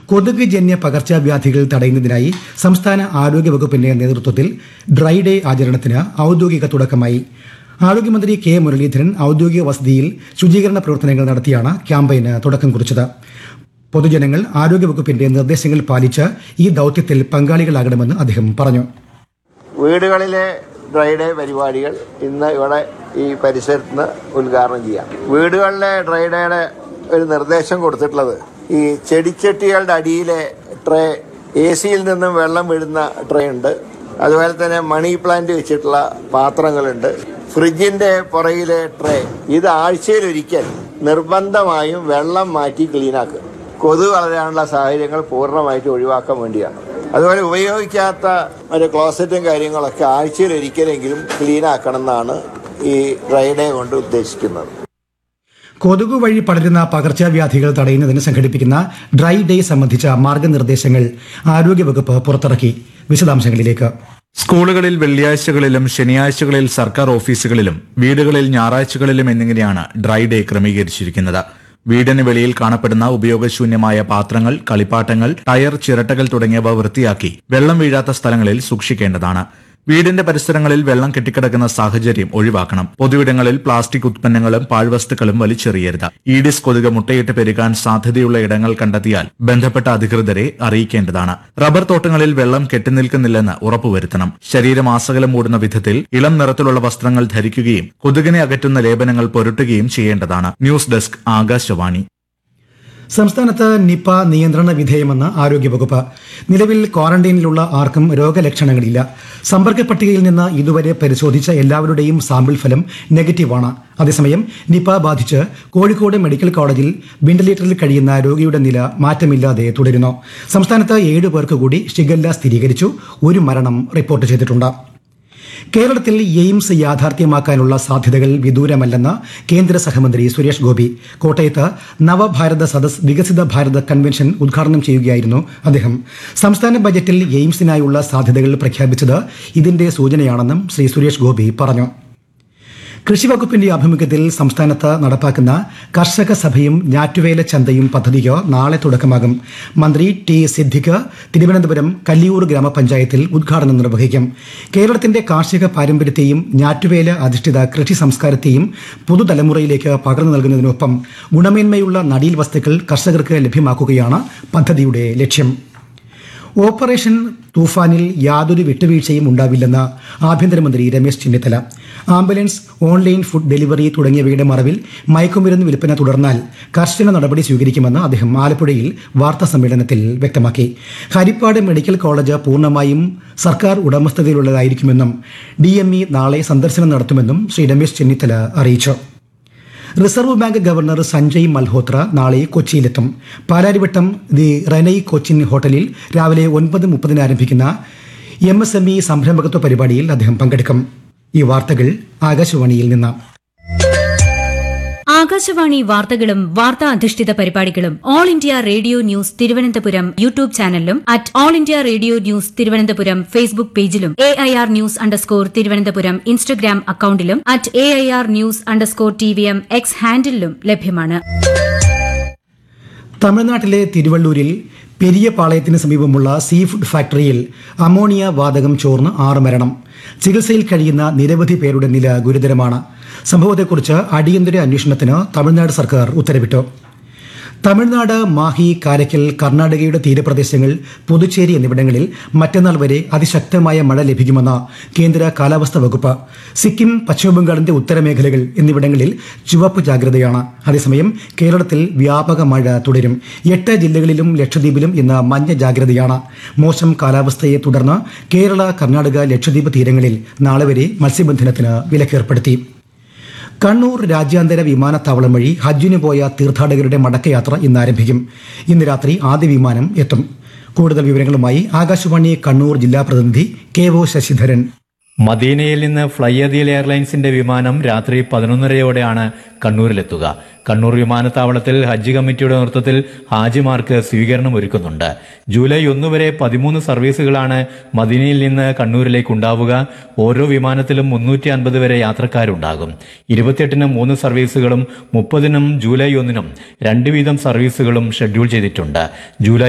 കൊതുക് ജന്യ പകർച്ചവ്യാധികൾ തടയുന്നതിനായി സംസ്ഥാന ആരോഗ്യ വകുപ്പിന്റെ നേതൃത്വത്തിൽ ഡ്രൈ ഡേ ആചരണത്തിന് ഔദ്യോഗിക തുടക്കമായി ആരോഗ്യമന്ത്രി കെ മുരളീധരൻ ഔദ്യോഗിക വസതിയിൽ ശുചീകരണ പ്രവർത്തനങ്ങൾ നടത്തിയാണ് ക്യാമ്പയിന് തുടക്കം കുറിച്ചത് പൊതുജനങ്ങൾ ആരോഗ്യവകുപ്പിന്റെ നിർദ്ദേശങ്ങൾ പാലിച്ച് ഈ ദൌത്യത്തിൽ പങ്കാളികളാകണമെന്ന് അദ്ദേഹം പറഞ്ഞു വീടുകളിലെ ഡ്രൈ ഡേ പരിപാടികൾ ഇന്ന് ഇവിടെ ഈ പരിസരത്ത് നിന്ന് ഉദ്ഘാടനം ചെയ്യാം വീടുകളിലെ ഡ്രൈ ഡേയുടെ ഒരു നിർദ്ദേശം കൊടുത്തിട്ടുള്ളത് ഈ ചെടിച്ചട്ടികളുടെ അടിയിലെ ട്രേ എ സിയിൽ നിന്നും വെള്ളം വീഴുന്ന ട്രേ ഉണ്ട് അതുപോലെ തന്നെ മണി പ്ലാന്റ് വെച്ചിട്ടുള്ള പാത്രങ്ങളുണ്ട് ഫ്രിഡ്ജിന്റെ പുറകിലെ ട്രേ ഇത് ആഴ്ചയിലൊരിക്കൽ നിർബന്ധമായും വെള്ളം മാറ്റി ക്ലീനാക്കുക കൊതുക് വളരാനുള്ള സാഹചര്യങ്ങൾ പൂർണ്ണമായിട്ട് ഒഴിവാക്കാൻ വേണ്ടിയാണ് അതുപോലെ ഉപയോഗിക്കാത്ത ഒരു ക്ലോസറ്റും കാര്യങ്ങളൊക്കെ ആഴ്ചയിൽ ഒരിക്കലെങ്കിലും ക്ലീൻ ആക്കണം എന്നാണ് ഈ ഡ്രൈ ഡേ കൊണ്ട് ഉദ്ദേശിക്കുന്നത് കൊതുക് വഴി പടരുന്ന പകർച്ചവ്യാധികൾ തടയുന്നതിന് സംഘടിപ്പിക്കുന്ന ഡ്രൈ ഡേ സംബന്ധിച്ച മാർഗനിർദ്ദേശങ്ങൾ ആരോഗ്യവകുപ്പ് പുറത്തിറക്കി വിശദാംശങ്ങളിലേക്ക് സ്കൂളുകളിൽ വെള്ളിയാഴ്ചകളിലും ശനിയാഴ്ചകളിൽ സർക്കാർ ഓഫീസുകളിലും വീടുകളിൽ ഞായറാഴ്ചകളിലും എന്നിങ്ങനെയാണ് ഡ്രൈ ഡേ ക്രമീകരിച്ചിരിക്കുന്നത് വീടിന് വെളിയിൽ കാണപ്പെടുന്ന ഉപയോഗശൂന്യമായ പാത്രങ്ങൾ കളിപ്പാട്ടങ്ങൾ ടയർ ചിരട്ടകൾ തുടങ്ങിയവ വൃത്തിയാക്കി വെള്ളം വീഴാത്ത സ്ഥലങ്ങളിൽ സൂക്ഷിക്കേണ്ടതാണ് വീടിന്റെ പരിസരങ്ങളിൽ വെള്ളം കെട്ടിക്കിടക്കുന്ന സാഹചര്യം ഒഴിവാക്കണം പൊതുവിടങ്ങളിൽ പ്ലാസ്റ്റിക് ഉത്പന്നങ്ങളും പാഴ്വസ്തുക്കളും വലിച്ചെറിയരുത് ഈഡിസ് കൊതുക് മുട്ടയിട്ട് പെരുകാൻ സാധ്യതയുള്ള ഇടങ്ങൾ കണ്ടെത്തിയാൽ ബന്ധപ്പെട്ട അധികൃതരെ അറിയിക്കേണ്ടതാണ് റബ്ബർ തോട്ടങ്ങളിൽ വെള്ളം കെട്ടിനിൽക്കുന്നില്ലെന്ന് ഉറപ്പുവരുത്തണം ശരീരം ആസകലം മൂടുന്ന വിധത്തിൽ ഇളം നിറത്തിലുള്ള വസ്ത്രങ്ങൾ ധരിക്കുകയും കൊതുകിനെ അകറ്റുന്ന ലേപനങ്ങൾ പുരട്ടുകയും ചെയ്യേണ്ടതാണ് ന്യൂസ് ഡെസ്ക് ആകാശവാണി സംസ്ഥാനത്ത് നിപ നിയന്ത്രണ വിധേയമെന്ന് ആരോഗ്യവകുപ്പ് നിലവിൽ ക്വാറന്റൈനിലുള്ള ആർക്കും രോഗലക്ഷണങ്ങളില്ല സമ്പർക്ക പട്ടികയിൽ നിന്ന് ഇതുവരെ പരിശോധിച്ച എല്ലാവരുടെയും സാമ്പിൾ ഫലം നെഗറ്റീവാണ് അതേസമയം നിപ ബാധിച്ച് കോഴിക്കോട് മെഡിക്കൽ കോളേജിൽ വെന്റിലേറ്ററിൽ കഴിയുന്ന രോഗിയുടെ നില മാറ്റമില്ലാതെ തുടരുന്നു സംസ്ഥാനത്ത് ഏഴ് പേർക്ക് കൂടി ഷിഗല്ല സ്ഥിരീകരിച്ചു ഒരു മരണം റിപ്പോർട്ട് ചെയ്തിട്ടുണ്ട് കേരളത്തിൽ എയിംസ് യാഥാർത്ഥ്യമാക്കാനുള്ള സാധ്യതകൾ വിദൂരമല്ലെന്ന് കേന്ദ്ര സഹമന്ത്രി സുരേഷ് ഗോപി കോട്ടയത്ത് നവഭാരത സദസ് വികസിത ഭാരത കൺവെൻഷൻ ഉദ്ഘാടനം ചെയ്യുകയായിരുന്നു അദ്ദേഹം സംസ്ഥാന ബജറ്റിൽ എയിംസിനായുള്ള സാധ്യതകൾ പ്രഖ്യാപിച്ചത് ഇതിന്റെ സൂചനയാണെന്നും ശ്രീ സുരേഷ് ഗോപി പറഞ്ഞു കൃഷിവകുപ്പിന്റെ ആഭിമുഖ്യത്തിൽ സംസ്ഥാനത്ത് നടപ്പാക്കുന്ന കർഷക സഭയും ഞാറ്റുവേല ചന്തയും പദ്ധതിക്ക് നാളെ തുടക്കമാകും മന്ത്രി ടി സിദ്ദിഖ് തിരുവനന്തപുരം കല്ലിയൂർ ഗ്രാമപഞ്ചായത്തിൽ ഉദ്ഘാടനം നിർവഹിക്കും കേരളത്തിന്റെ കാർഷിക പാരമ്പര്യത്തെയും ഞാറ്റുവേല അധിഷ്ഠിത കൃഷി സംസ്കാരത്തെയും പുതുതലമുറയിലേക്ക് പകർന്നു നൽകുന്നതിനൊപ്പം ഗുണമേന്മയുള്ള നടീൽ വസ്തുക്കൾ കർഷകർക്ക് ലഭ്യമാക്കുകയാണ് പദ്ധതിയുടെ ലക്ഷ്യം ഓപ്പറേഷൻ തൂഫാനിൽ യാതൊരു വിട്ടുവീഴ്ചയും ഉണ്ടാവില്ലെന്ന് ആഭ്യന്തരമന്ത്രി Ramesh Chennithala ambulance online food delivery തുടങ്ങിയവയുടെ മറവിൽ മയക്കുമരുന്ന് വിൽപ്പന തുടർന്നാൽ കർശന നടപടി സ്വീകരിക്കുമെന്ന് അദ്ദേഹം ആലപ്പുഴയിൽ വാർത്താ സമ്മേളനത്തിൽ വ്യക്തമാക്കി ഹരിപ്പാട് മെഡിക്കൽ കോളേജ് പൂർണ്ണമായും സർക്കാർ ഉടമസ്ഥതയിലുള്ളതായിരിക്കുമെന്നും ഡി നാളെ സന്ദർശനം നടത്തുമെന്നും ശ്രീ രമേശ് ചെന്നിത്തല അറിയിച്ചു reserve bank governor Sanjay Malhotra നാളെ കൊച്ചിയിലെത്തും പാലാരിവട്ടം ദി റെനൈ കൊച്ചിൻ ഹോട്ടലിൽ രാവിലെ ഒൻപത് മുപ്പതിന് ആരംഭിക്കുന്ന എം എസ് എം ഇ സംരംഭകത്വ പരിപാടിയിൽ അദ്ദേഹം പങ്കെടുക്കും ഈ വാർത്തകൾ ആകാശവാണിയിൽ നിന്ന് ആകാശവാണി വാർത്തകളും വാർത്താ അധിഷ്ഠിത പരിപാടികളും all India radio news Thiruvananthapuram YouTube ചാനലിലും at all India radio news Thiruvananthapuram Facebook പേജിലും A I R news underscore Thiruvananthapuram Instagram അക്കൌണ്ടിലും at A I R news underscore T V M X ഹാൻഡിലും ലഭ്യമാണ് തമിഴ്നാട്ടിലെ തിരുവള്ളൂരിൽ പെരിയ പാളയത്തിന് സമീപമുള്ള സീ ഫുഡ് ഫാക്ടറിയിൽ അമോണിയ വാതകം ചോർന്ന് ആറ് മരണം ചികിത്സയിൽ കഴിയുന്ന നിരവധി പേരുടെ നില ഗുരുതരമാണ് സംഭവത്തെക്കുറിച്ച് അടിയന്തര അന്വേഷണത്തിന് തമിഴ്നാട് സർക്കാർ ഉത്തരവിട്ടു തമിഴ്നാട് മാഹി കാരയ്ക്കൽ കർണാടകയുടെ തീരപ്രദേശങ്ങൾ പുതുച്ചേരി എന്നിവിടങ്ങളിൽ മറ്റന്നാൾ വരെ അതിശക്തമായ മഴ ലഭിക്കുമെന്ന് കേന്ദ്ര കാലാവസ്ഥാ വകുപ്പ് സിക്കിം പശ്ചിമബംഗാളിന്റെ ഉത്തരമേഖലകൾ എന്നിവിടങ്ങളിൽ ചുവപ്പ് ജാഗ്രതയാണ് അതേസമയം കേരളത്തിൽ വ്യാപക മഴ തുടരും എട്ട് ജില്ലകളിലും ലക്ഷദ്വീപിലും ഇന്ന് മഞ്ഞ ജാഗ്രതയാണ് മോശം കാലാവസ്ഥയെ തുടർന്ന് കേരള കർണാടക ലക്ഷദ്വീപ് തീരങ്ങളിൽ നാളെ വരെ മത്സ്യബന്ധനത്തിന് വിലക്കേർപ്പെടുത്തി കണ്ണൂർ രാജ്യാന്തര വിമാനത്താവളം വഴി ഹജ്ജിന് പോയ തീർത്ഥാടകരുടെ മടക്കയാത്ര ഇന്ന് ആരംഭിക്കും ഇന്ന് രാത്രി ആദ്യ വിമാനം എത്തും കൂടുതൽ വിവരങ്ങളുമായി ആകാശവാണി കണ്ണൂർ ജില്ലാ പ്രതിനിധി കെ ഒ ശശിധരൻ മദീനയിൽ നിന്ന് ഫ്ലൈ അദീൽ എയർലൈൻസിന്റെ വിമാനം രാത്രി പതിനൊന്നരയോടെയാണ് കണ്ണൂരിലെത്തുക കണ്ണൂർ വിമാനത്താവളത്തിൽ ഹജ്ജ് കമ്മിറ്റിയുടെ നേതൃത്വത്തിൽ ഹാജിമാർക്ക് സ്വീകരണം ഒരുക്കുന്നുണ്ട് ജൂലൈ ഒന്ന് വരെ പതിമൂന്ന് സർവീസുകളാണ് മദീനയിൽ നിന്ന് കണ്ണൂരിലേക്ക് ഉണ്ടാവുക ഓരോ വിമാനത്തിലും മുന്നൂറ്റി അൻപത് വരെ യാത്രക്കാരുണ്ടാകും ഇരുപത്തിയെട്ടിന് മൂന്ന് സർവീസുകളും മുപ്പതിനും ജൂലൈ ഒന്നിനും രണ്ട് വീതം സർവീസുകളും ഷെഡ്യൂൾ ചെയ്തിട്ടുണ്ട് ജൂലൈ